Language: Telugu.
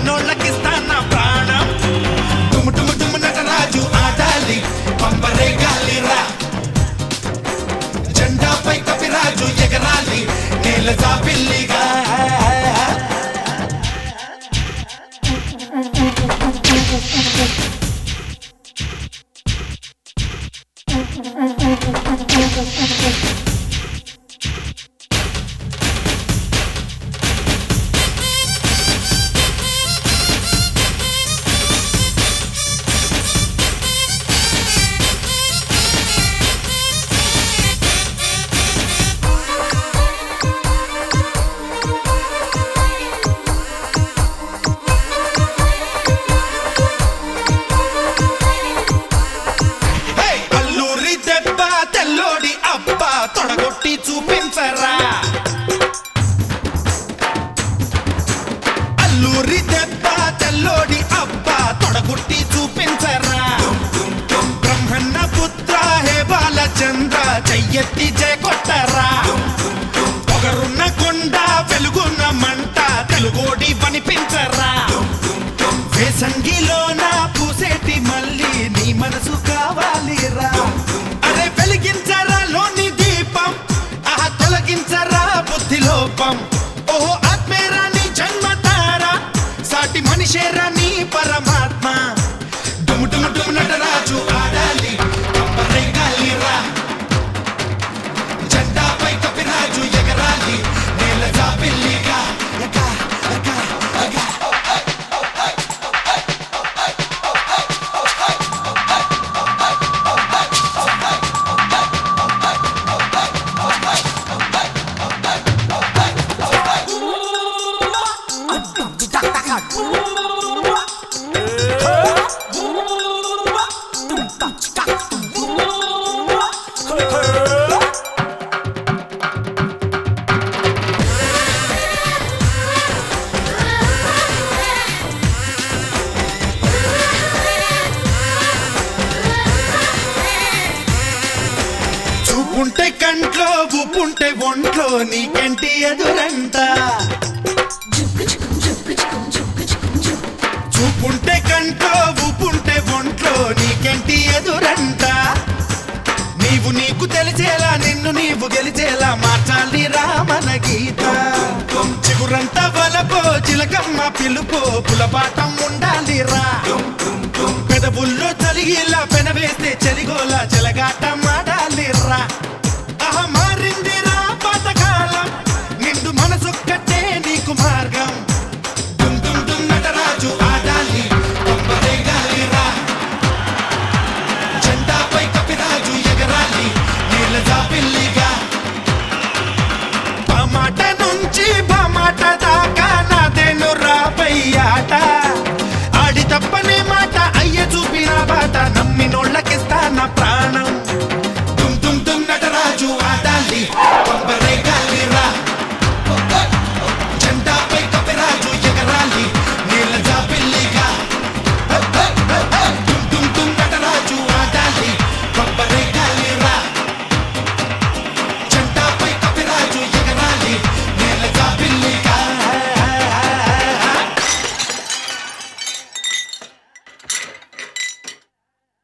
నమ్మినోళ్ళకిస్తా నా ప్రాణం డుము డుము డుము నటరాజు ఆడాలి పంపరే గాలిరా జెండాపై కపిరాజు ఎగరాలి నేల జాబిల్లిగా హే! అల్లూరి దెబ్బ తెల్లోడి అబ్బ తొడగొట్టి చూపించరా అల్లూరి దెబ్బ తెల్లోడి అబ్బ తొడగొట్టి చూపించరా బ్రహ్మన్న పుత్ర హే బాలచంద్ర చెయ్యెత్తి జయ కొట్టరా పొగరున్న కొండ వెలుగున్న మంట తెలుగోడి పనిపించరా వేసంగిలోన పూసేటి మళ్ళీ నీ మనసు కావాలిరా అరే వెలిగించరా లోని దీపం ఆహా తొలగించరా బుద్ధి లోపం ఓహో ఆత్మేరా నీ జన్మతారా సాటి మనిషేరా నీ పరమాత్మ డుము డుము డుము నటరాజు ఆడాలి పంపరే గాలిరా జెండాపై కపిరాజు ఎగరాలి నేల జాబిల్లిగా ఎగా ఎగా ఎగా చూపుంటే కంట్లో ఉప్పుంటే ఒంట్లో నీకెంటి ఎదురంట చూపుంటే కంట్లో ఉప్పుంటే ఒంట్లో నీకెంటి ఎదురంట నీవు నీకు తెలిసేలా నిన్ను నీవు గెలిచేలా మార్చాలి రామన గీత చిగురంత వలపో చిలకమ్మ పిలుపో పులపాటం ఉండాలి రా పెదవుల్లో చలిగిలా పెనవేస్తే చెలిగోలా చెలగాట